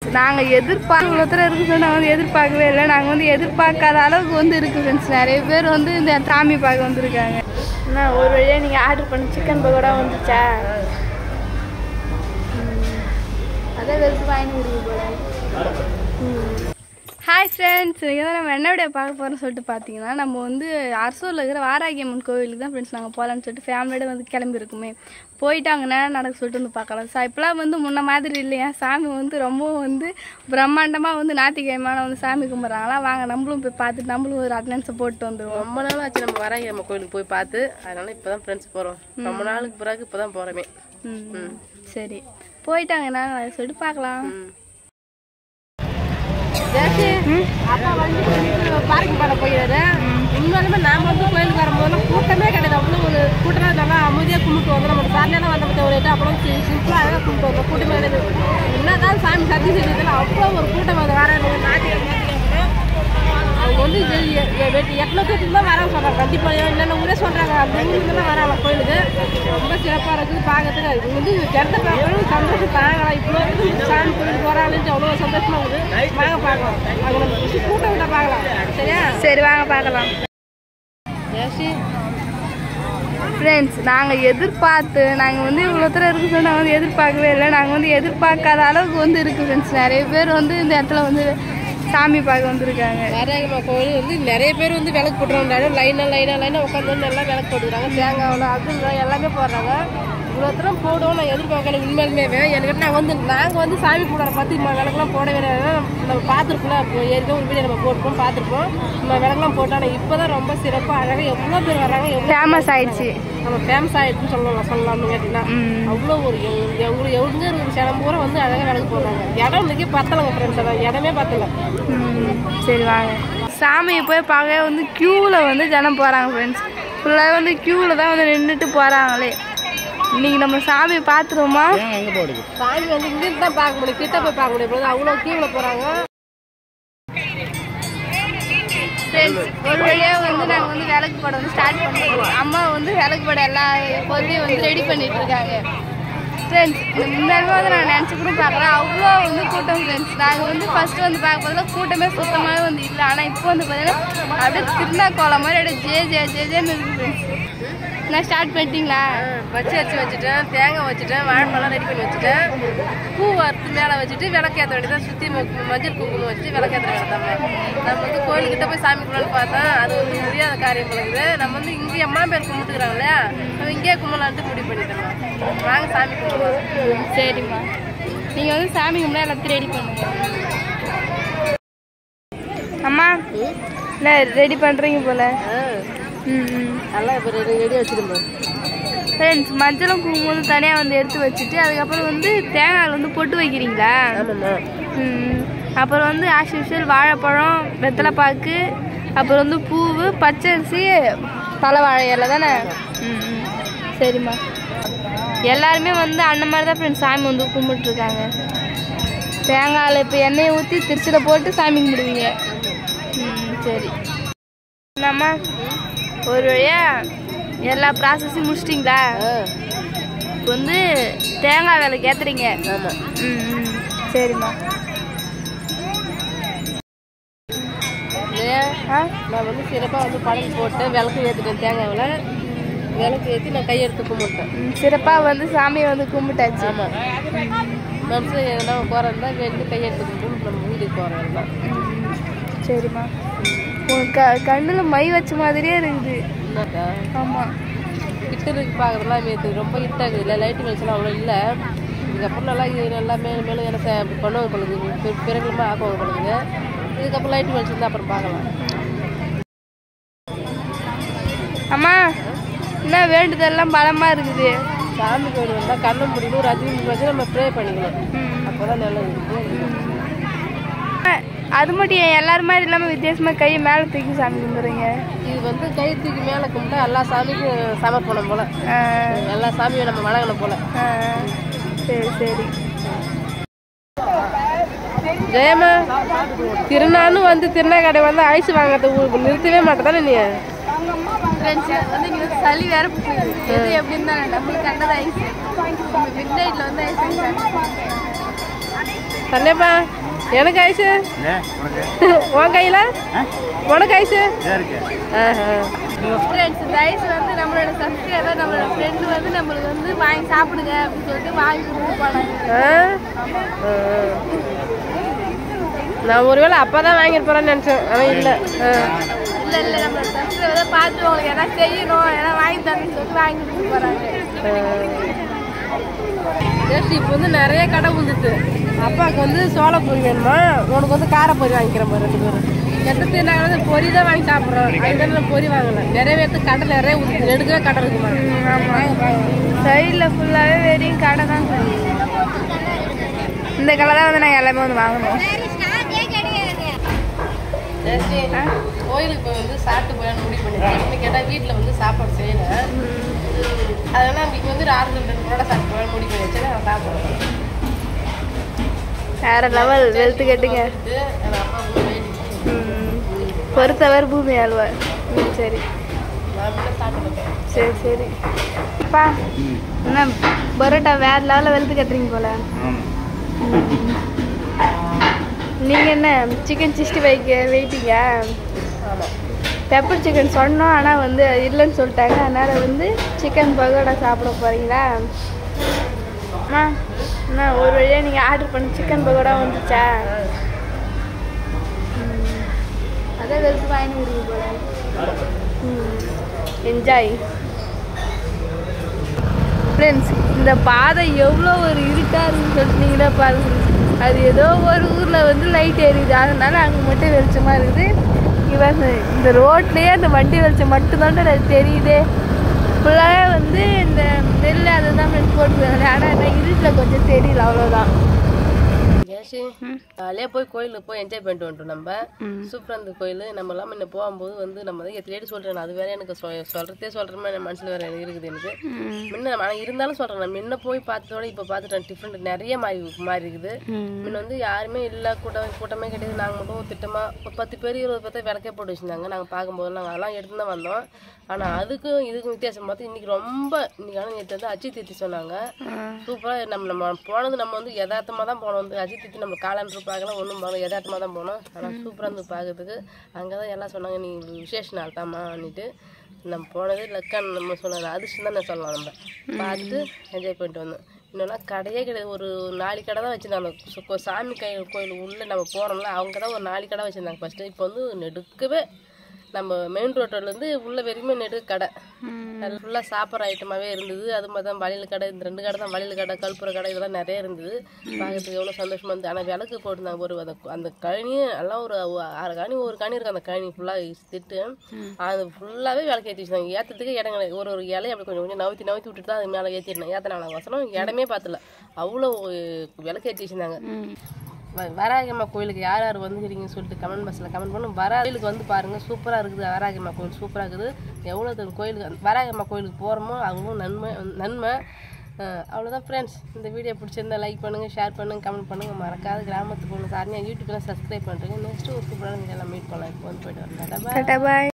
நாங்கள் எதிர்பார்க்க இவ்வளோ தூரம் இருக்கு சொன்னால் வந்து எதிர்பார்க்கவே இல்லை நாங்கள் வந்து எதிர்பார்க்காத அளவுக்கு வந்து இருக்கு ஃப்ரெண்ட்ஸ் நிறைய பேர் வந்து இந்த சாமி பார்க்க வந்திருக்காங்க அண்ணா ஒரு வழியாக நீங்கள் ஆர்டர் பண்ண சிக்கன் பகோடா வந்துச்சா அதான் வெறுப்பு வாங்கி கொடுங்க போல ஹாய் ஃப்ரெண்ட்ஸ் இன்றைக்கி தான் நம்ம என்ன வீடியோ பார்க்க போகிறோம்னு சொல்லிட்டு பார்த்தீங்கன்னா நம்ம வந்து அரசூரில் இருக்கிற வாராகி அம்மன் கோவிலுக்கு தான் ஃப்ரெண்ட்ஸ் நாங்கள் போகலான்னு சொல்லிட்டு ஃபேமிலியோட வந்து கிளம்பிருக்குமே போயிட்டு அங்கே என்ன நடக்க சொல்லிட்டு வந்து பார்க்கலாம் சார் இப்போலாம் வந்து முன்ன மாதிரி இல்லையா சாமி வந்து ரொம்ப வந்து பிரம்மாண்டமாக வந்து ஞாயிற்றுக்கிழமான வந்து சாமி கும்பிட்றாங்களா வாங்க நம்மளும் போய் பார்த்துட்டு நம்மளும் ஒரு அட்டண்டன்ஸை போட்டு வந்துடுவோம் ரொம்ப நாள் ஆச்சு நம்ம வராங்க நம்ம கோயிலுக்கு போய் பார்த்து அதனால இப்பதான் ஃப்ரெண்ட்ஸ் போறோம் ரொம்ப நாளுக்கு பிறகு இப்பதான் போறோமே ம் சரி போயிட்டாங்க என்ன நடக்குது சொல்லிட்டு பார்க்கலாம் ம். அப்பா வந்து பார்க்கிங் பண்ண போயிடுறாரு உண்மையாலுமே நாம வந்து கோயிலுக்கு வரும்போது கூட்டமே கிடையாது அவ்வளோ ஒரு கூட்டமே நல்லா அமைதியாக கும்பிட்டு வந்து நம்ம சாலையெல்லாம் வந்த பற்றி ஒரு ரேட்டு அப்புறம் சிம்பிளாக அழகாக கும்பிட்டு வந்தோம் கூட்டமே கிடையாது என்னதான் சாமி சத்தி செஞ்சதில் அவ்வளோ ஒரு கூட்டம் வந்து வர ஞாயிற்றுக்கிழமை அவங்க வந்து எட்நூறு பேருக்கு தான் வர சொல்கிறாங்க கண்டிப்பாக என்னென்ன ஊரே சொல்கிறாங்க அந்த ஊருக்குலாம் வராங்க கோயிலுக்கு ரொம்ப சிறப்பாக இருக்குது பார்க்கறதுக்கு இது வந்து இடத்த பார்க்கணும் சந்தோஷம் தாங்கலாம் இப்போ சாமி கோயிலுக்கு போகிறாங்கன்னு அவ்வளோ சந்தோஷமாக இருக்குது வாங்க பார்க்கலாம் அங்கே நம்ம சுத்தி கூட்டம் விட பார்க்கலாம் சரியா சரி வாங்க பார்க்கலாம் ஜெயஸ்ரீ ஃப்ரெண்ட்ஸ் நாங்கள் எதிர்பார்த்து நாங்கள் வந்து இவ்வளோ தூரம் இருக்கு சொன்னால் வந்து எதிர்பார்க்கவே இல்லை நாங்கள் வந்து எதிர்பார்க்காத அளவுக்கு வந்து இருக்கு ஃப்ரெண்ட்ஸ் நிறைய பேர் வந்து இந்த இடத்துல வந்து சாமி பார்க்க வந்திருக்காங்க வராங்கம்மா கோயில் வந்து நிறைய பேர் வந்து விளக்கு போட்டுறாங்க லைனாக லைனாக லைனாக உட்காந்து வந்து நல்லா விளக்கு போட்டுக்கிறாங்க தேங்காய் அது எல்லாமே போடுறாங்க இவ்வளோ தூரம் போடுவோம் நான் எதிர்பார்க்கல உண்மையிலுமே எனக்கு நாங்கள் வந்து நாங்கள் வந்து சாமி போடுற பார்த்து நம்ம விளக்கெல்லாம் போடவே இல்லை நம்ம பார்த்துருக்கோம் இப்போ ஏற்கனவே ஒரு வீடியோ நம்ம போட்டுப்போம் பார்த்துருப்போம் நம்ம விளக்கெல்லாம் போட்டோம் ஆனால் இப்போ தான் ரொம்ப சிறப்பாக அழகாக எவ்வளோ பேர் வராங்க எவ்வளோ ஃபேமஸ் ஆயிடுச்சு நம்ம ஃபேமஸ் ஆகிடுச்சுன்னு சொல்லலாம் சொல்லலாம்னு கேட்டிங்கன்னா அவ்வளோ ஒரு எவ்வளோ எவ்வளோ எவ்வளோ இருக்கிற சேலம் பூரா வந்து அழகாக விளக்கு போடுறாங்க இடம் இன்னைக்கு பத்தலைங்க ஃப்ரெண்ட்ஸ் அதான் இடமே பத்தலை ம், சரி வாங்க சாமியை போய் பார்க்க வந்து க்யூவில் வந்து ஜனம் போகிறாங்க ஃப்ரெண்ட்ஸ் ஃபுல்லாக வந்து க்யூவில் தான் வந்து நின்றுட்டு போகிறாங்களே இன்னைக்கு நம்ம சாமியை பார்த்துருவோமா சாமி வந்து இங்கிருந்து தான் பார்க்க முடியும் கிட்ட போய் பார்க்க முடியும் அவ்வளோ கீழே போகிறாங்க ஃப்ரெண்ட்ஸ் ஒரு வழியாக வந்து நாங்கள் வந்து விளக்கு படம் வந்து ஸ்டார்ட் பண்ணிடுவோம் அம்மா வந்து விளக்கு படம் எல்லா பொருளையும் வந்து ரெடி பண்ணிட்டு இருக்காங்க ஃப்ரெண்ட்ஸ் இந்த அளவு வந்து நான் நினச்சி கூட பார்க்குறேன் அவ்வளோ வந்து கூட்டம் ஃப்ரெண்ட்ஸ் நாங்கள் வந்து ஃபர்ஸ்ட் வந்து பார்க்க போதில் கூட்டமே சுத்தமாகவே வந்து இல்லை ஆனால் இப்போ வந்து பார்த்தீங்கன்னா அப்படியே திருநா கோலம் மாதிரி அப்படியே ஜே ஜே ஜே ஜேன்னு இருக்கு ஃப்ரெண்ட்ஸ் நான் ஸ்டார்ட் பண்ணிட்டீங்களா வச்சு வச்சு வச்சுட்டேன் தேங்காய் வச்சுட்டேன் வாழைப்பழம் ரெடி பண்ணி வச்சுட்டேன் பூ வறுத்து மேலே வச்சுட்டு விளக்கேற்ற வேண்டியதான் சுற்றி மஞ்சள் குங்குமம் வச்சுட்டு விளக்கேற்ற வேண்டியதான் நம்ம வந்து கோயிலுக்கிட்ட போய் சாமி கும்பிடலான்னு பார்த்தா அது வந்து முடியாத காரியம் இருக்குது நம்ம வந்து இங்கே அம்மா பேர் கும்பிட்டுக்கிறாங்க இல்லையா நம்ம இங்கேயே கும்பலான்ட்டு முடிவு பண்ணிட்டோம் வாங்க சாமி கும்பிடுவோம் சரிம்மா நீங்கள் வந்து சாமி கும்பிட்டா எல்லாத்தையும் ரெடி பண்ணுங்க அம்மா இல்லை ரெடி பண்ணுறீங்க போல ம் ம் நல்லா இப்போ ரெடி ரெடியாக வச்சுருந்தோம் ஃப்ரெண்ட்ஸ் மஞ்சளும் குங்குமம் தனியாக வந்து எடுத்து வச்சுட்டு அதுக்கப்புறம் வந்து தேங்காயில் வந்து பொட்டு வைக்கிறீங்களா ஆமாம்மா ம் அப்புறம் வந்து ஆஸ் யூஷுவல் வாழைப்பழம் வெத்தலைப்பாக்கு அப்புறம் வந்து பூவு பச்சரிசி தலை வாழை இலை தானே ம் ம் சரிம்மா எல்லாருமே வந்து அந்த மாதிரி தான் ஃப்ரெண்ட்ஸ் சாமி வந்து கும்பிட்டுருக்காங்க தேங்காயில் இப்போ எண்ணெயை ஊற்றி திருச்சியில் போட்டு சாமி கும்பிடுவீங்க ம் சரி என்னம்மா ஒரு வழியா எல்லா ப்ராசஸையும் முடிச்சிட்டிங்களா இப்போ வந்து தேங்காய் விலைக்கு ஏற்றுறீங்க ஆமாம் ம் ம் சரிம்மா இல்லையா ஆ நான் வந்து சிறப்பாக வந்து பழம் போட்டு விளக்கு ஏற்றிட்டேன் தேங்காவில் விளக்கு ஏற்றி நான் கையெடுத்து கும்பிட்டேன் ம், சிறப்பாக வந்து சாமியை வந்து கும்பிட்டாச்சு ஆமாம் மனுஷன் எதனா போகிறதா வெளில கையெடுத்து கும்பிட்டு நம்ம வீட்டுக்கு போகிறோம் தான் ம், சரிம்மா உன் க கண்ணில் மை வச்ச மாதிரியே இருக்குது என்னக்கா ஆமாம் கிட்ட இருக்கு பார்க்குறதுலாம் மேத்து ரொம்ப இருட்டாகுது இல்லை லைட்டு வெளிச்சலாம் அவ்வளோ இல்லை இதுக்கப்புறம் நல்லா இது நல்லா மேலும் மேலும் என்ன செ- பண்ணுவாங்க பழுது பிறகுமா ஆக்குவாங்க பழுதுங்க இதுக்கப்புறம் லைட்டு வெளிச்சம் தான் அப்புறம் பார்க்கலாம் அம்மா என்ன வேண்டுதெல்லாம் பலமாக இருக்குது சாமி கோயில் வந்தால் கண்ணை முடியும் ஒரு அஞ்சு நிமிஷம் வச்சு நம்ம ப்ரே பண்ணிக்கணும் ம் அப்போ தான் நல்லது அது மட்டும் ஏன் எல்லாரும் மாதிரி இல்லாமல் வித்தியாசமாக கையை மேலே தூக்கி சாமி கும்பிட்றீங்க இது வந்து கை தூக்கி மேலே கும்பிட்டா எல்லா சாமிக்கும் சமர்ப்பணம் போல எல்லா சாமியும் நம்ம வணங்கணும் போல சரி சரி ஜெயமா திருநானும் வந்து திருநாக்கடை வந்து ஐஸ் வாங்கிறத உங்களுக்கு நிறுத்தவே மாட்டேதானே நீ ஃப்ரெண்ட்ஸ் வந்து இங்கே வந்து சளி வேற பிடிக்குது எது எப்படின்னு தான் நம்மளுக்கு கண்டது ஐஸ் மிட் நைட்டில் வந்து ஐஸ் தன்னேப்பா எனக்கு ஐசு ஏ உனக்கு உன் கையில் ஆ உனக்கு ஐசு இதா இருக்கு ஃப்ரெண்ட்ஸ் இந்த ஐஸ் வந்து நம்மளோட சப்ஸ்கிரைபர் நம்மளோட ஃப்ரெண்டு வந்து நம்மளுக்கு வந்து வாங்கி சாப்பிடுங்க அப்படின்னு சொல்லிட்டு வாங்கி கொடுத்து போனாங்க நான் ஒருவேளை அப்பா தான் வாங்கிட்டு போறேன்னு நினச்சேன் ஆனால் இல்லை இல்லை இல்லை நம்மளோட சப்ஸ்கிரைபர் பார்த்து உங்களுக்கு எதாவது செய்யணும் எதாவது வாங்கி தரணும்னு சொல்லிட்டு வாங்கி கொடுத்து போகிறாங்க ஜஸ்ட் இப்போ வந்து நிறைய கடை வந்துச்சு அப்பாவுக்கு வந்து சோளப்பொரி வேணுமா உனக்கு வந்து காரப்பொரி வாங்கிக்கிறேன் பாரு ரெண்டு பேரும் எத்தத்து நாங்கள் வந்து பொரி தான் வாங்கி சாப்பிட்றோம் அதுதான் நான் பொரி வாங்கல நிறைய பேர்த்து கடை நிறைய ஊற்றுது எடுக்கவே கடை இருக்குமா சைடில் ஃபுல்லாகவே வெறும் கடை தான் சார் இந்த கடை தான் வந்து நாங்கள் எல்லாமே வந்து வாங்கணும் ஜஸ்டி கோயிலுக்கு போய் வந்து சாப்பிட்டு போயான்னு முடிவு பண்ணிருக்கேன் இன்னைக்கு கேட்டால் வீட்டில் வந்து சாப்பாடு செய்யல அதனால இன்னைக்கு வந்து ஆறு ரெண்டு கூட சாப்பிட்டு போயான்னு முடிவு பண்ணி வச்சு நான் சாப்பிட்றேன் வேற லெவல் வெளுத்து கட்டுங்க எங்கள் அப்பா வந்து வெயிட் ம். பொறுத்தவர் பூமி ஆழ்வார் ம் சரி நான் முன்ன சாப்பிட்டுருக்கேன் சரி சரி அப்பா என்ன பரோட்டா வேற லெவலில் வெளுத்து கட்டுறீங்க போல ஆமாம் நீங்கள் என்ன சிக்கன் சிக்ஸ்டி ஃபைவ்க்கு வெயிட்டிங்க ஆமாம் பெப்பர் சிக்கன் சொன்னோம் ஆனால் வந்து இல்லைன்னு சொல்லிட்டாங்க அதனால் வந்து சிக்கன் பகோடா சாப்பிட போகிறீங்களா அம்மா அண்ணா ஒரு வழியாக நீங்கள் ஆர்டர் பண்ண சிக்கன் பகோடா வந்துச்சா ம். அதான் வெறுத்து வாங்கி கொடுங்க போல என்ஜாய் ஃப்ரெண்ட்ஸ் இந்த பாதை எவ்வளோ ஒரு இருட்டாக இருக்குன்னு சொல்லிட்டு நீங்களே பாருங்க அது ஏதோ ஒரு ஊரில் வந்து லைட் எரியுது அதனால அங்கே மட்டும் வெளிச்சமாக இருக்குது இவன் இந்த ரோட்லேயே அந்த வண்டி வெளிச்சம் மட்டும்தான் எனக்கு தெரியுதே ஃபுல்லாகவே வந்து இந்த நெல் அதை தான் போட்டுருக்காங்க ஆனால் என்ன இருட்டில் கொஞ்சம் தெரியல அவ்வளோதான் ஏசி ஜாலியாக போய் கோயிலுக்கு போய் என்ஜாய் பண்ணிட்டு வந்துட்டோம் நம்ம சூப்பராக இருந்த கோயில் நம்ம எல்லாம் முன்ன போகும்போது வந்து நம்ம தான் எத்தனை சொல்கிறேன் அது வேற எனக்கு சொ சொல்கிறதே சொல்கிறமே என் மனசில் வேற எனக்கு இருக்குது எனக்கு முன்ன ஆனால் இருந்தாலும் சொல்கிறேன் நான் முன்ன போய் பார்த்ததோட இப்போ பார்த்துட்டேன் டிஃப்ரெண்ட் நிறைய மாறி மாறி இருக்குது முன்ன வந்து யாருமே இல்லை கூட்டம் கூட்டமே கிடையாது நாங்கள் மட்டும் திட்டமாக ஒரு பத்து பேர் இருபது பேர்த்த விளக்கே போட்டு வச்சுருந்தாங்க நாங்கள் பார்க்கும்போது நாங்கள் அதெல்லாம் எடுத்து தான் வந்தோம் ஆனால் அதுக்கும் இதுக்கும் வித்தியாசம் பார்த்து இன்னைக்கு ரொம்ப இன்னைக்கு ஆனால் நேற்று வந்து அஜித் தித்தி சொன்னாங்க சூப்பராக நம்ம நம்ம போனது நம்ம வந்து யதார்த்தமாக தான் போனோம் வந்து அஜித் தித்தி நம்ம காலண்டர் பார்க்கல ஒன்றும் பார்க்கல யதார்த்தமாக தான் போனோம் ஆனால் சூப்பராக இருந்து பார்க்கறதுக்கு அங்கே தான் எல்லாம் சொன்னாங்க நீ விசேஷ நாள் தான்மான்னுட்டு நம்ம போனது லக்கான் நம்ம சொன்னது அதிர்ஷ்டம் தான் நான் சொல்லலாம் நம்ம பார்த்துட்டு என்ஜாய் பண்ணிட்டு வந்தோம் இன்னொன்னா கடையே கிடையாது ஒரு நாலு கடை தான் வச்சுருந்தாங்க சு- கோ- சாமி கை கோயில் உள்ளே நம்ம போகிறோம்ல அவங்க தான் ஒரு நாலு கடை வச்சுருந்தாங்க ஃபஸ்ட்டு இப்போ வந்து நெடுக்கவே நம்ம மெயின் ரோட்டிலேருந்து உள்ள வரைக்குமே நெடு கடை அது ஃபுல்லாக சாப்பிட்ற ஐட்டமாகவே இருந்தது அது மாதிரி தான் வளையல் கடை இந்த ரெண்டு கடை தான் வளையல் கடை கல்புர கடை இதெல்லாம் நிறைய இருந்தது பார்க்கறதுக்கு எவ்வளோ சந்தோஷமா இருந்தது ஆனால் விளக்கு போட்டிருந்தாங்க ஒரு அந்த அந்த கழனி எல்லாம் ஒரு ஒ- ஆறு கழனி ஒரு கழனி இருக்கு அந்த கழனி ஃபுல்லாக திட்டு அது ஃபுல்லாகவே விளக்கு ஏற்றி வச்சுருந்தாங்க ஏற்றதுக்கு இடம் கிடையாது ஒரு ஒரு இலையை அப்படி கொஞ்சம் கொஞ்சம் நவுத்தி நவுத்தி விட்டுட்டு தான் அது மேலே ஏற்றிருந்தேன் ஏற்றினால வசனம் இடமே பார்த்தல அவ்வளோ விளக்கு ஏற்றி வச்சுருந்தாங்க வ- வராகியம்மா கோயிலுக்கு யார் யார் வந்துக்கிறீங்கன்னு சொல்லிட்டு கமெண்ட் பாக்ஸில் கமெண்ட் பண்ணும் வர கோயிலுக்கு வந்து பாருங்கள் சூப்பராக இருக்குது வராகியம்மா கோயில் சூப்பராக இருக்குது எவ்வளோ தூரம் கோயிலுக்கு வராகியம்மா கோயிலுக்கு போகிறோமோ அவ்வளோ நன்மை நன்மை அஹ் அவ்வளோதான் ஃப்ரெண்ட்ஸ் இந்த வீடியோ பிடிச்சிருந்தா லைக் பண்ணுங்கள் ஷேர் பண்ணுங்கள் கமெண்ட் பண்ணுங்கள் மறக்காத கிராமத்துக்கு ஒன்று சாரணியாக யூடியூப்லாம் சப்ஸ்கிரைப் பண்ணுறேங்க நெக்ஸ்ட்டு ஒரு சூப்பரான வீடியோலாம் மீட் பண்ணலாம் இப்போ வந்து போயிட்டு வரேன் பாய் டாடா பாய்